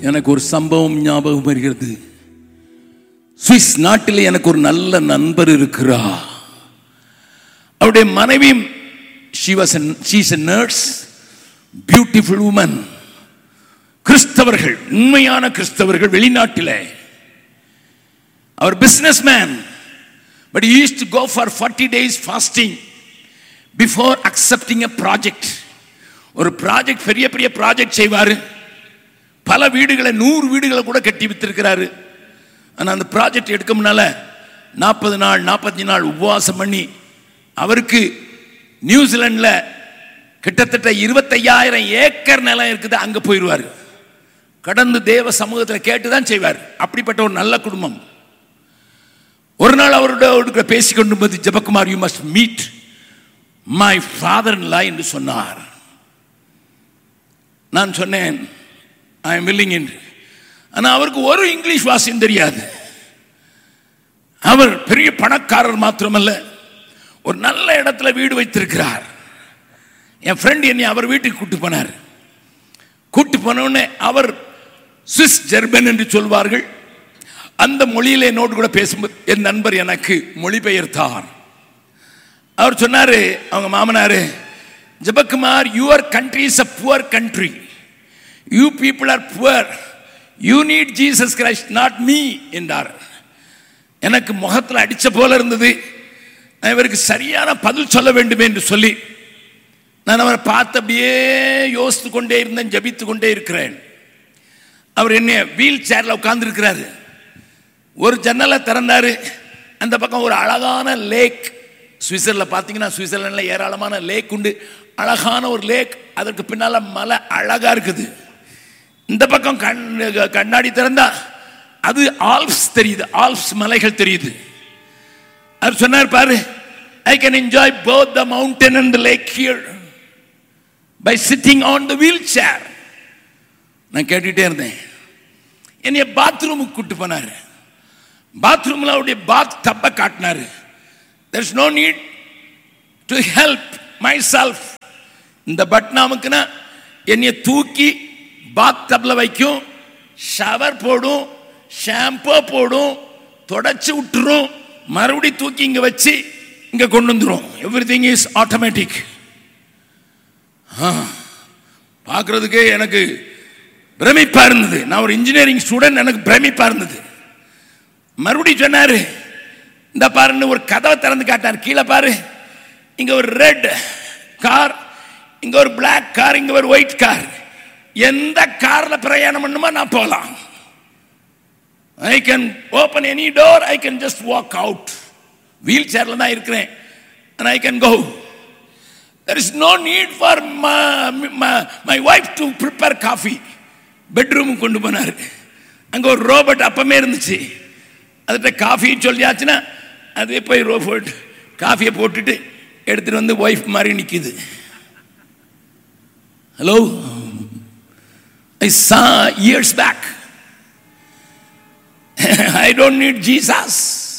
எனக்கு ஒரு சம்பவம் ஞாபகம் வருகிறது சுவிஸ் நாட்டில் எனக்கு ஒரு நல்ல நண்பர் இருக்கிறார் அவருடைய மனைவியும் she was an she's a nurse beautiful woman கிறிஸ்தவர்கள் உண்மையான கிறிஸ்தவர்கள் வெளிநாட்டிலே அவர் businessman but used to go for forty days fasting before accepting a project ஒரு ப்ராஜெக்ட் பெரிய பெரிய ப்ராஜெக்ட் செய்வார் பல வீடுகளை நூறு வீடுகளை கூட கட்டி வித்திருக்கிறாரு ஆனால் அந்த ப்ராஜெக்ட் எடுக்க முன்னால நாற்பது நாள் நாற்பத்தஞ்சு நாள் உபவாசம் பண்ணி அவருக்கு நியூசிலாண்டில் கிட்டத்தட்ட இருபத்தையாயிரம் ஏக்கர் நிலம் இருக்குது அங்கே போயிடுவார் கடந்து தேவ சமூகத்தில் கேட்டு தான் செய்வார் அப்படிப்பட்ட ஒரு நல்ல குடும்பம் ஒரு நாள் அவரோட பேசிக்கொண்டு போது Jabakumar you must meet my father in law என்று சொன்னார் நான் சொன்னேன் ஐ எம் வில்லிங் என்று ஆனால் அவருக்கு ஒரு இங்கிலீஷ் வாசியம் தெரியாது அவர் பெரிய பணக்காரர் மாத்திரமல்ல ஒரு நல்ல இடத்துல வீடு வைத்திருக்கிறார் என் ஃப்ரெண்ட் என்னை அவர் வீட்டுக்கு கூட்டு போனார் கூட்டு போனவுடனே அவர் சுவிஸ் ஜெர்மன் என்று சொல்வார்கள் அந்த மொழியில என்னோடு கூட பேசும்போது என் நண்பர் எனக்கு மொழிபெயர்த்தார் அவர் சொன்னாரு அவங்க மாமனாரு Jabakumar your country is a poor country you people are poor you need Jesus Christ not me என்றார் எனக்கு முகத்தில் அடிச்ச போல இருந்தது நான் இவருக்கு சரியான பதில் சொல்ல வேண்டும் என்று சொல்லி நான் அவரை பார்த்து அப்படியே யோசித்து கொண்டே இருந்தேன் ஜபித்து கொண்டே இருக்கிறேன் அவர் என்ன வீல் சேரில் உட்கார்ந்துருக்கிறாரு ஒரு ஜன்னலை திறந்தாரு அந்த பக்கம் ஒரு அழகான லேக் சுவிட்சர்ல பார்த்தீங்கன்னா சுவிட்சர்லாண்டில் ஏராளமான லேக் உண்டு அழகான ஒரு லேக் அதற்கு பின்னால மலை அழகா இருக்குது இந்த பக்கம் கண் கண்ணாடி திறந்தா அது ஆல்ப்ஸ் தெரியுது ஆல்ப்ஸ் மலைகள் தெரியுது அவர் சொன்னார் பாரு I can enjoy both the mountain and the lake here by sitting on the wheelchair நான் கேட்டுட்டே இருந்தேன் என்னைய பாத்ரூமுக்கு கூட்டு போனார் பாத்ரூமில் அவருடைய பாத் டப்பை காட்டினாரு there is no need to help myself இந்த பட்னாமுக்குன்னா என்னைய தூக்கி பாத் டப்பில் வைக்கும் ஷவர் போடும் ஷாம்போ போடும் தொடச்சி விட்டுரும் மறுபடி தூக்கி இங்கே வச்சு இங்கே கொண்டு வந்துடும் எவ்ரி திங் இஸ் ஆட்டோமேட்டிக் பார்க்குறதுக்கே எனக்கு பிரமிப்பாக இருந்தது நான் ஒரு இன்ஜினியரிங் ஸ்டூடெண்ட் எனக்கு பிரமிப்பாக இருந்தது மறுபடியும் சொன்னாரு இந்த பாருன்னு ஒரு கதவை திறந்து காட்டார் கீழே பாரு இங்க ஒரு ரெட் கார் இங்க ஒரு பிளாக் கார் இங்க ஒரு ஒயிட் கார் எந்த கார்ல பிரயாணம் பண்ணுமா நான் போகலாம் I can open any door I can just walk out wheel சேர்ல தான் இருக்கிறேன் and I can go. There is no need for my, my, my wife to prepare coffee. பெட்ரூமுக்கு கொண்டு போனார் அங்கே ஒரு ரோபோட் அப்பமே இருந்துச்சு அதுகிட்ட காஃபி சொல்லியாச்சுன்னா அதே போய் ரோபோட் காஃபியை போட்டுட்டு எடுத்துட்டு வந்து ஒய்ஃப் மாதிரி நிற்கிது hello I saw years back I don't need Jesus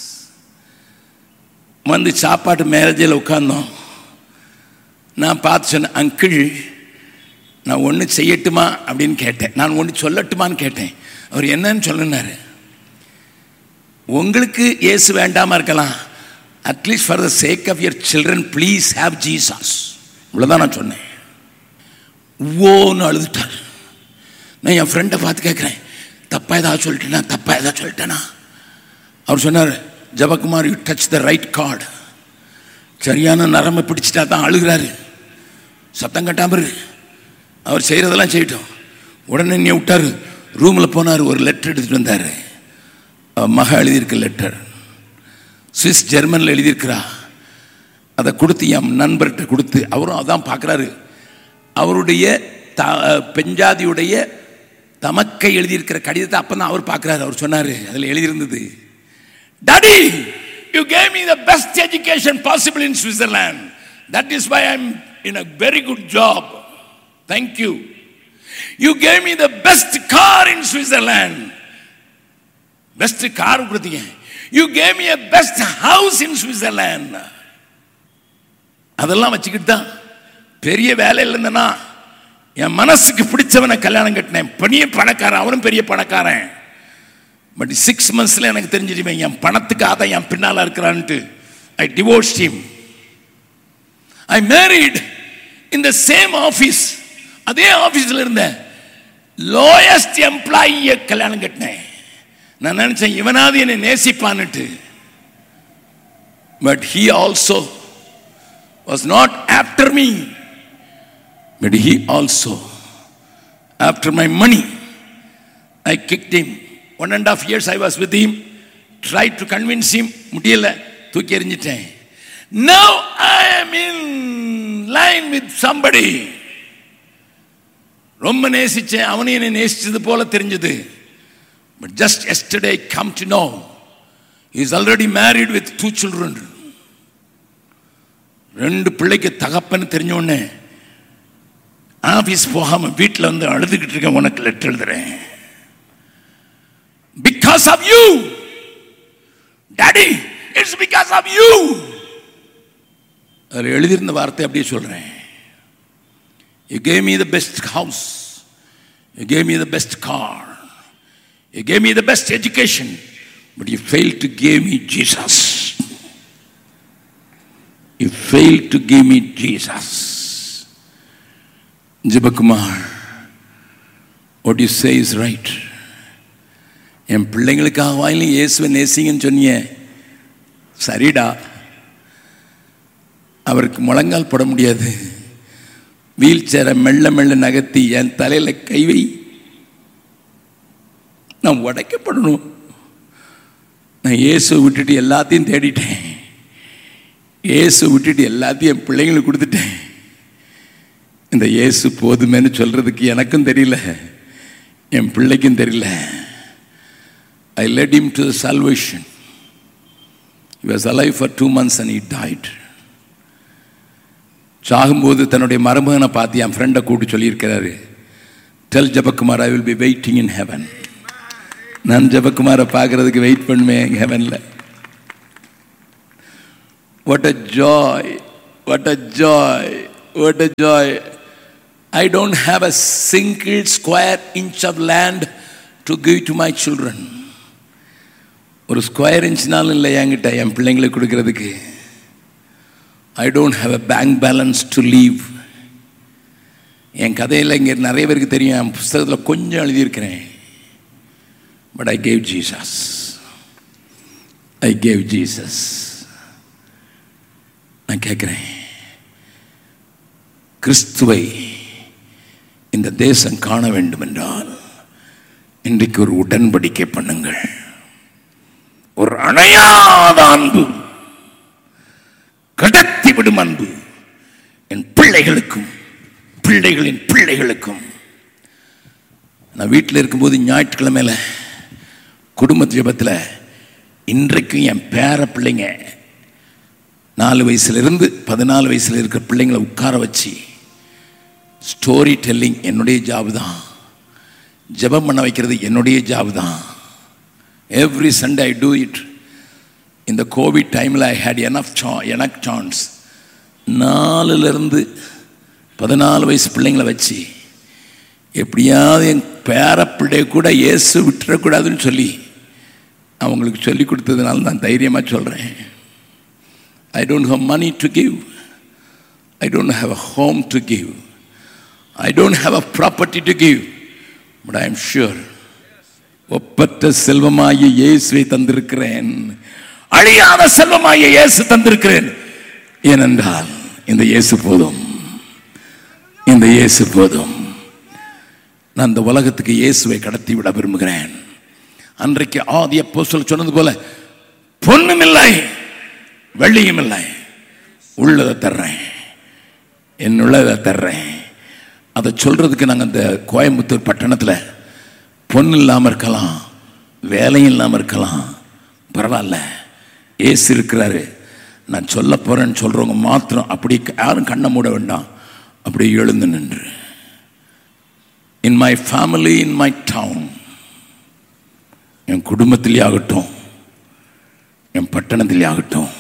வந்து சாப்பாட்டு மேரேஜில் உட்கார்ந்தோம் நான் பார்த்து சொன்னேன் அங்கிள் நான் ஒன்று செய்யட்டுமா அப்படின்னு கேட்டேன் நான் ஒன்று சொல்லட்டுமான்னு கேட்டேன் அவர் என்னன்னு சொல்லினாரு உங்களுக்கு இயேசு வேண்டாமா இருக்கலாம் at least for the sake of your children please have Jesus இவ்வளோதான் நான் சொன்னேன் ஓன்னு அழுதுட்டார் நான் என் ஃப்ரெண்டை பார்த்து கேட்குறேன் தப்பா ஏதாவது சொல்லிட்டேனா தப்பா ஏதாவது சொல்லிட்டேனா அவர் சொன்னார் Jabakumar you touch the right chord சரியான நரம்பை பிடிச்சிட்டா தான் அழுகிறாரு சத்தம் கட்டாமரு அவர் செய்கிறதெல்லாம் செய்யட்டும் உடனே நீ விட்டார் ரூமில் போனார் ஒரு லெட்டர் எடுத்துகிட்டு வந்தார் மக எழுதியிருக்க லெட்டர் சுவிஸ் ஜெர்மனில் எழுதியிருக்கிறா அதை கொடுத்து என் நண்பர்கிட்ட கொடுத்து அவரும் அதான் பார்க்குறாரு அவருடைய த பெஞ்சாதியுடைய தமக்கை எழுதியிருக்கிற கடிதத்தை அப்போ தான் அவர் பார்க்குறாரு அவர் சொன்னார் அதில் எழுதியிருந்தது daddy you gave me the best education possible in Switzerland that is why I'm in a very good job thank you you gave me the best car in Switzerland best car கொடுத்தீங்க you gave me a best house in Switzerland அதெல்லாம் வச்சுக்கிட்டு தான் பெரிய வேலையில் இருந்தேன்னா என் மனசுக்கு பிடிச்சவனை கல்யாணம் கட்டினேன் பெரிய பணக்காரன் அவனும் பெரிய பணக்காரன் பட் சிக்ஸ் மந்த்ஸ்ல எனக்கு தெரிஞ்சிடுவேன் என் பணத்துக்காக தான் என் பின்னால இருக்கிறான்ட்டு I divorce him I married இந்த சேம் ஆஃபீஸ் அதே ஆஃபீஸில் இருந்தேன் லோயஸ்ட் எம்ப்ளாயியை கல்யாணம் கட்டினேன் நான் நினைச்சேன் இவனாவது என்னை நேசிப்பான்னுட்டு but he also was not after me but he also after my money I kicked him one and half years I was with him try to convince him முடியல தூக்கி எறிஞ்சிட்டேன் now I am in line with somebody ரொம்ப நேசிச்சேன் அவனையும் என்னை நேசிச்சது போல தெரிஞ்சது but just yesterday come to know is already married with two children ரெண்டு பிள்ளைக்கு தகப்பன்னு தெரிஞ்ச உடனே ஆஃபீஸ் போகாம வீட்டில் வந்து அழுதுகிட்டு இருக்கேன் உனக்கு லெட்டர் எழுதுறேன் because of you daddy it's because of you அதில் எழுதியிருந்த வார்த்தை அப்படியே சொல்றேன் you gave me the best house you gave me the best car you gave me the best education but you fail to gave me Jesus you fail to give me Jesus Jabakumar what you say is right என் பிள்ளைங்களுக்காக வாயிலும் இயேசுவை நேசிங்கன்னு சொன்னியே சரிடா அவருக்கு முழங்கால் போட முடியாது வீல் சேரை மெல்ல மெல்ல நகர்த்தி என் தலையில் கை வை நான் உடைக்கப்படணும் நான் இயேசு விட்டுட்டு எல்லாத்தையும் தேடிட்டேன் இயேசு விட்டுட்டு எல்லாத்தையும் என் பிள்ளைங்களுக்கு கொடுத்துட்டேன் இந்த இயேசு போதுமேன்னு சொல்றதுக்கு எனக்கும் தெரியல என் பிள்ளைக்கும் தெரியல ஐ led him to the salvation he was alive for two months and he died சாகும்போது தன்னுடைய மருமகனை பார்த்து என் ஃப்ரெண்டை கூட்டி சொல்லியிருக்கிறாரு tell Jabakumar I will be waiting in heaven நான் ஜபக்குமாரை பார்க்கறதுக்கு வெயிட் பண்ணுவேன் ஹெவனில் what a joy what a joy what a joy I don't have a single square inch of land to give to my children ஒரு square இன்ச்னாலும் இல்லை என்கிட்ட என் பிள்ளைங்களுக்கு கொடுக்கறதுக்கு I don't have a bank balance to leave என் கதையில் இங்கே நிறைய பேருக்கு தெரியும் என் புஸ்தகத்தில் கொஞ்சம் எழுதியிருக்கிறேன் but I gave Jesus I gave Jesus நான் கேட்குறேன் கிறிஸ்துவை இந்த தேசம் காண வேண்டும் என்றால் இன்றைக்கு ஒரு உடன்படிக்கை பண்ணுங்கள் ஒரு அணையாத அன்பு கடத்தி விடும் அன்பு என் பிள்ளைகளுக்கும் பிள்ளைகளின் பிள்ளைகளுக்கும் நான் வீட்டில் இருக்கும்போது ஞாயிற்றுக்கிழமையில குடும்ப ஜெபத்தில் இன்றைக்கும் என் பேர பிள்ளைங்க நாலு வயசுலேருந்து பதினாலு வயசில் இருக்கிற பிள்ளைங்களை உட்கார வச்சு ஸ்டோரி டெல்லிங் என்னுடைய ஜாப் தான் ஜெபம் பண்ண வைக்கிறது என்னுடைய ஜாப் தான் every Sunday I do it இந்த கோவிட் டைமில் ஐ ஹேட் எனஃப் சா எனக் சான்ஸ் நாலுலேருந்து பதினாலு வயசு பிள்ளைங்களை வச்சு எப்படியாவது என் பேர பிள்ளை கூட இயேசு விட்டுறக்கூடாதுன்னு சொல்லி அவங்களுக்கு சொல்லி கொடுத்ததுனால நான் தைரியமாக சொல்கிறேன் I don't have money to give I don't have a home to give I don't have a property to give but I am sure ஒப்பற்ற செல்வமாகிய இயேசுவை தந்திருக்கிறேன் அழியாத செல்வமாகிய இயேசு தந்திருக்கிறேன் ஏனென்றால் இந்த இயேசு போதும் இந்த இயேசு போதும் நான் இந்த உலகத்துக்கு இயேசுவை கடத்தி விட விரும்புகிறேன் அன்றைக்கு ஆதி அப்போஸ்தலர் சொன்னது போல பொண்ணும் இல்லை வெள்ளியும் இல்லை உள்ளதை தர்றேன் என் உள்ளதை தர்றேன் அதை சொல்றதுக்கு நாங்கள் இந்த கோயம்புத்தூர் பட்டணத்தில் பொண்ணு இல்லாமல் இருக்கலாம் வேலையும் இல்லாமல் இருக்கலாம் பரவாயில்ல ஏசு இருக்கிறாரு நான் சொல்ல போறேன்னு சொல்றவங்க மாத்திரம் அப்படி யாரும் கண்ணை மூட வேண்டாம் அப்படி எழுந்து நின்று in my family in my town என் குடும்பத்திலே ஆகட்டும் என் பட்டணத்திலே ஆகட்டும்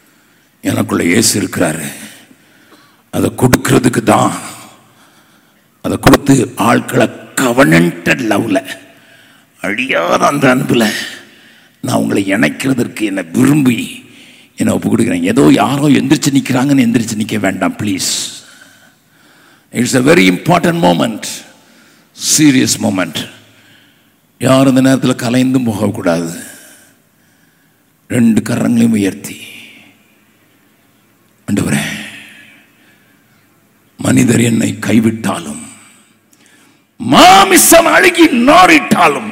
எனக்குள்ள இயேசு இருக்கிறாரு அதை கொடுக்கறதுக்கு தான் அதை கொடுத்து ஆட்களை கவனண்டட் லவ்ல அழியாத அந்த அன்புல நான் உங்களை இணைக்கிறதற்கு என்னை விரும்பி என்னை ஒப்பு கொடுக்குறேன் ஏதோ யாரோ எந்திரிச்சு நிற்கிறாங்கன்னு எந்திரிச்சு நிற்க வேண்டாம் please it's a very important moment serious moment யாரும் இந்த நேரத்தில் கலைந்தும் போகக்கூடாது ரெண்டு கரங்களையும் உயர்த்தி ஆண்டவரே மனிதர் என்னை கைவிட்டாலும் மாமிசம் அழுகி நாரிட்டாலும்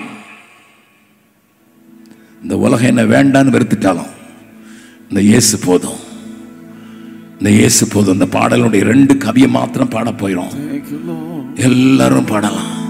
இந்த உலகம் என்ன வேண்டான்னு வெறுத்துட்டாலும் இந்த இயேசு போதும் இந்த இயேசு போதும் இந்த பாடலுடைய ரெண்டு கவியை மாத்திரம் பாட போயிடும் Thank you, Lord. எல்லாரும் பாடலாம்